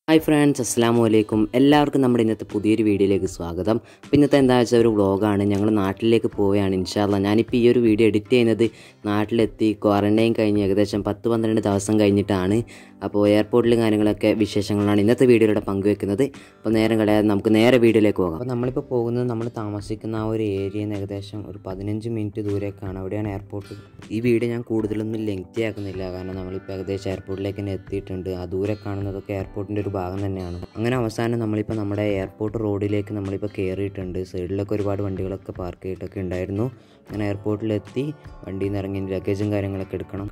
hi friends അസ്സാമു അലൈക്കും എല്ലാവർക്കും നമ്മുടെ ഇന്നത്തെ പുതിയൊരു വീഡിയോയിലേക്ക് സ്വാഗതം അപ്പോൾ ഇന്നത്തെ എന്താ വെച്ചാൽ ഒരു വ്ളോഗാണ് ഞങ്ങൾ നാട്ടിലേക്ക് പോവുകയാണ് ഇൻഷാല്ല ഞാനിപ്പോൾ ഈ ഒരു വീഡിയോ എഡിറ്റ് ചെയ്യുന്നത് നാട്ടിലെത്തി ക്വാറൻറ്റൈൻ കഴിഞ്ഞ് ഏകദേശം പത്ത് പന്ത്രണ്ട് ദിവസം കഴിഞ്ഞിട്ടാണ് അപ്പോൾ എയർപോർട്ടിലും കാര്യങ്ങളൊക്കെ വിശേഷങ്ങളാണ് ഇന്നത്തെ വീഡിയോയിലൂടെ പങ്കുവെക്കുന്നത് അപ്പോൾ നേരം കളയാതെ നമുക്ക് നേരെ വീഡിയോയിലേക്ക് പോകാം അപ്പോൾ നമ്മളിപ്പോൾ പോകുന്നത് നമ്മൾ താമസിക്കുന്ന ആ ഒരു ഏരിയയിൽ നിന്ന് ഏകദേശം ഒരു പതിനഞ്ച് മിനിറ്റ് ദൂരേക്കാണ് അവിടെയാണ് എയർപോർട്ട് ഈ വീഡിയോ ഞാൻ കൂടുതലൊന്നും ലെങ്തി ആക്കുന്നില്ല കാരണം നമ്മളിപ്പോൾ ഏകദേശം എയർപോർട്ടിലേക്ക് തന്നെ എത്തിയിട്ടുണ്ട് ആ ദൂരെ കാണുന്നതൊക്കെ എയർപോർട്ടിൻ്റെ ഒരു ഭാഗം തന്നെയാണ് അങ്ങനെ അവസാനം നമ്മളിപ്പോൾ നമ്മുടെ എയർപോർട്ട് റോഡിലേക്ക് നമ്മളിപ്പോൾ കയറിയിട്ടുണ്ട് സൈഡിലൊക്കെ ഒരുപാട് വണ്ടികളൊക്കെ പാർക്ക് ചെയ്തിട്ടൊക്കെ ഉണ്ടായിരുന്നു അങ്ങനെ എയർപോർട്ടിലെത്തി വണ്ടിയിൽ നിന്ന് ഇറങ്ങി ലഗേജും കാര്യങ്ങളൊക്കെ എടുക്കണം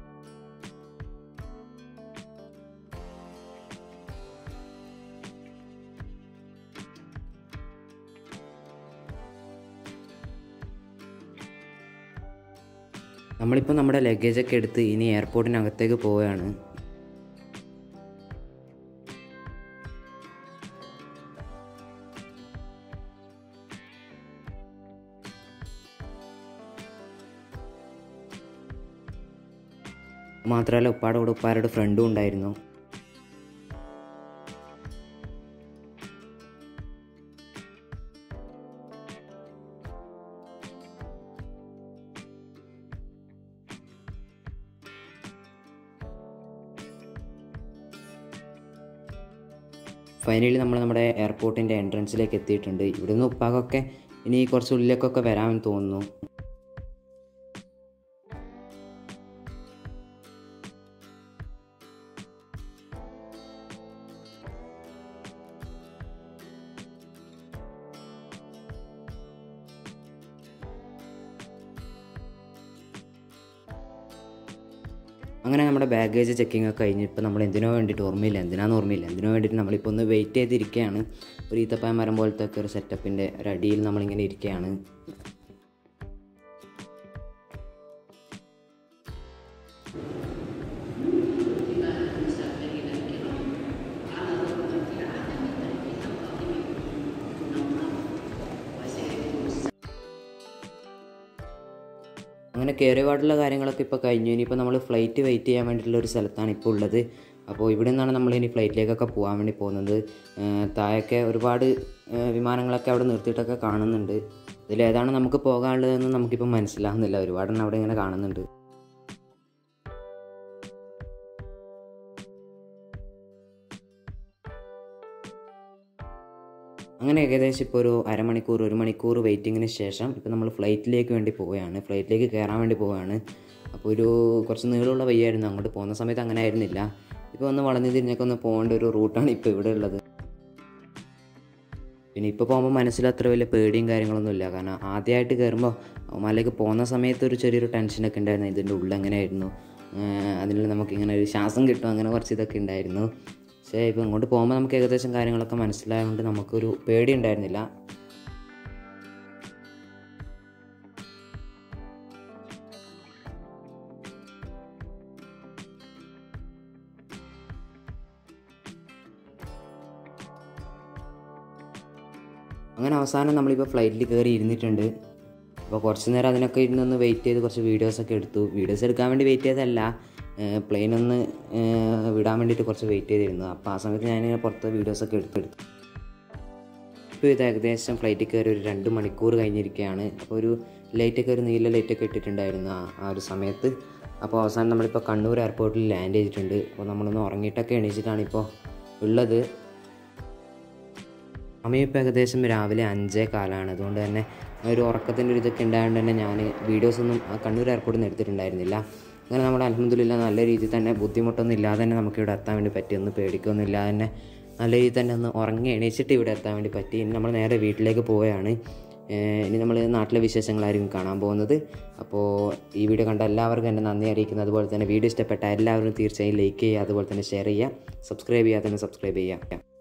നമ്മളിപ്പോൾ നമ്മുടെ ലഗേജൊക്കെ എടുത്ത് ഇനി എയർപോർട്ടിനകത്തേക്ക് പോവുകയാണ് മാത്രമല്ല ഉപ്പാടെ കൂടെ ഉപ്പാരുടെ ഫ്രണ്ടും ഉണ്ടായിരുന്നു ഫൈനലി നമ്മൾ നമ്മുടെ എയർപോർട്ടിൻ്റെ എൻട്രൻസിലേക്ക് എത്തിയിട്ടുണ്ട് ഇവിടുന്ന് ഉപ്പാകൊക്കെ ഇനി കുറച്ച് ഉള്ളിലേക്കൊക്കെ വരാമെന്ന് തോന്നുന്നു അങ്ങനെ നമ്മുടെ ബാഗേജ് ചെക്കിംഗ് ഒക്കെ കഴിഞ്ഞ് ഇപ്പോൾ നമ്മൾ എന്തിനോ വേണ്ടിയിട്ട് ഓർമ്മയില്ല എന്തിനാന്ന് ഓർമ്മയില്ല എന്തിനോ വേണ്ടിയിട്ട് നമ്മളിപ്പോൾ ഒന്ന് വെയിറ്റ് ചെയ്തിരിക്കുകയാണ് ഒരു ഈത്തപ്പായ മരം പോലത്തെ ഒക്കെ ഒരു സെറ്റപ്പിൻ്റെ ഒരു അടിയിൽ നമ്മളിങ്ങനെ ഇരിക്കുകയാണ് അങ്ങനെ കയറിപാടുള്ള കാര്യങ്ങളൊക്കെ ഇപ്പോൾ കഴിഞ്ഞു ഇനിയിപ്പോൾ നമ്മൾ ഫ്ലൈറ്റ് വെയിറ്റ് ചെയ്യാൻ വേണ്ടിയിട്ടുള്ള ഒരു സ്ഥലത്താണ് ഇപ്പോൾ ഉള്ളത് അപ്പോൾ ഇവിടെ നിന്നാണ് നമ്മൾ ഇനി ഫ്ലൈറ്റിലേക്കൊക്കെ പോകാൻ വേണ്ടി പോകുന്നത് താഴെയൊക്കെ ഒരുപാട് വിമാനങ്ങളൊക്കെ അവിടെ നിർത്തിയിട്ടൊക്കെ കാണുന്നുണ്ട് ഇതിലേതാണ് നമുക്ക് പോകാനുള്ളതെന്ന് നമുക്കിപ്പോൾ മനസ്സിലാകുന്നില്ല ഒരുപാടെണ്ണം അവിടെ ഇങ്ങനെ കാണുന്നുണ്ട് അങ്ങനെ ഏകദേശം ഇപ്പോൾ ഒരു അരമണിക്കൂർ ഒരു മണിക്കൂർ വെയിറ്റിങ്ങിന് ശേഷം ഇപ്പോൾ നമ്മൾ ഫ്ലൈറ്റിലേക്ക് വേണ്ടി പോവുകയാണ് ഫ്ലൈറ്റിലേക്ക് കയറാൻ വേണ്ടി പോവുകയാണ് അപ്പോൾ ഒരു കുറച്ച് നീളമുള്ള വയ്യായിരുന്നു അങ്ങോട്ട് പോകുന്ന സമയത്ത് അങ്ങനെ ആയിരുന്നില്ല ഇപ്പോൾ ഒന്ന് വളഞ്ഞു തിരിഞ്ഞൊക്കെ ഒന്ന് പോകേണ്ട ഒരു റൂട്ടാണ് ഇപ്പോൾ ഇവിടെ ഉള്ളത് പിന്നെ ഇപ്പോൾ പോകുമ്പോൾ മനസ്സിൽ അത്ര വലിയ പേടിയും കാര്യങ്ങളൊന്നും ഇല്ല കാരണം ആദ്യമായിട്ട് കയറുമ്പോൾ മലയ്ക്ക് പോകുന്ന സമയത്ത് ഒരു ചെറിയൊരു ടെൻഷനൊക്കെ ഉണ്ടായിരുന്നു ഇതിൻ്റെ ഉള്ളിൽ എങ്ങനെയായിരുന്നു അതിൽ നമുക്കിങ്ങനെ ഒരു ശ്വാസം കിട്ടും അങ്ങനെ കുറച്ച് ഇതൊക്കെ ഉണ്ടായിരുന്നു പക്ഷേ ഇപ്പോൾ ഇങ്ങോട്ട് പോകുമ്പോൾ നമുക്ക് ഏകദേശം കാര്യങ്ങളൊക്കെ മനസ്സിലായതുകൊണ്ട് നമുക്കൊരു പേടി ഉണ്ടായിരുന്നില്ല അങ്ങനെ അവസാനം നമ്മളിപ്പോൾ ഫ്ലൈറ്റിൽ കയറി ഇരുന്നിട്ടുണ്ട് അപ്പോൾ കുറച്ച് നേരം അതിനൊക്കെ ഇരുന്നൊന്ന് വെയിറ്റ് ചെയ്ത് കുറച്ച് വീഡിയോസൊക്കെ എടുത്തു വീഡിയോസ് എടുക്കാൻ വേണ്ടി വെയിറ്റ് ചെയ്തതല്ല പ്ലെയിൻ ഒന്ന് വിടാൻ വേണ്ടിയിട്ട് കുറച്ച് വെയിറ്റ് ചെയ്തിരുന്നു അപ്പോൾ ആ സമയത്ത് ഞാൻ പുറത്തെ വീഡിയോസൊക്കെ എടുത്തെടുത്തു ഇപ്പോൾ ഇത് ഏകദേശം ഫ്ലൈറ്റിൽ കയറി ഒരു രണ്ട് മണിക്കൂർ കഴിഞ്ഞിരിക്കുകയാണ് അപ്പോൾ ഒരു ലൈറ്റൊക്കെ ഒരു നീല ലൈറ്റൊക്കെ ഇട്ടിട്ടുണ്ടായിരുന്നു ആ ആ ഒരു സമയത്ത് അപ്പോൾ അവസാനം നമ്മളിപ്പോൾ കണ്ണൂർ എയർപോർട്ടിൽ ലാൻഡ് ചെയ്തിട്ടുണ്ട് അപ്പോൾ നമ്മളൊന്ന് ഉറങ്ങിയിട്ടൊക്കെ എണീച്ചിട്ടാണ് ഇപ്പോൾ ഉള്ളത് സമയം ഇപ്പോൾ ഏകദേശം രാവിലെ അഞ്ചേ കാലാണ് അതുകൊണ്ട് തന്നെ ഒരു ഉറക്കത്തിൻ്റെ ഒരു ഇതൊക്കെ ഉണ്ടായതുകൊണ്ട് തന്നെ ഞാൻ വീഡിയോസൊന്നും കണ്ണൂർ എയർപോർട്ടിൽ നിന്ന് എടുത്തിട്ടുണ്ടായിരുന്നില്ല അങ്ങനെ നമ്മുടെ അലഹമ്മദില്ല നല്ല രീതിയിൽ തന്നെ ബുദ്ധിമുട്ടൊന്നും ഇല്ലാതെ തന്നെ നമുക്ക് ഇവിടെ എത്താൻ വേണ്ടി പറ്റി ഒന്നും പേടിക്കൊന്നും ഇല്ലാതെ തന്നെ നല്ല രീതിയിൽ തന്നെ ഒന്ന് ഉറങ്ങി എണീച്ചിട്ട് ഇവിടെ എത്താൻ വേണ്ടി പറ്റി ഇനി നമ്മൾ നേരെ വീട്ടിലേക്ക് പോവുകയാണ് ഇനി നമ്മൾ നാട്ടിലെ വിശേഷങ്ങളായിരിക്കും കാണാൻ പോകുന്നത് അപ്പോൾ ഈ വീഡിയോ കണ്ട എല്ലാവർക്കും എൻ്റെ നന്ദി അറിയിക്കുന്നു അതുപോലെ തന്നെ വീഡിയോ ഇഷ്ടപ്പെട്ട എല്ലാവരും തീർച്ചയായും ലൈക്ക് ചെയ്യുക അതുപോലെ തന്നെ ഷെയർ ചെയ്യുക സബ്സ്ക്രൈബ് ചെയ്യാതെ തന്നെ സബ്സ്ക്രൈബ് ചെയ്യുക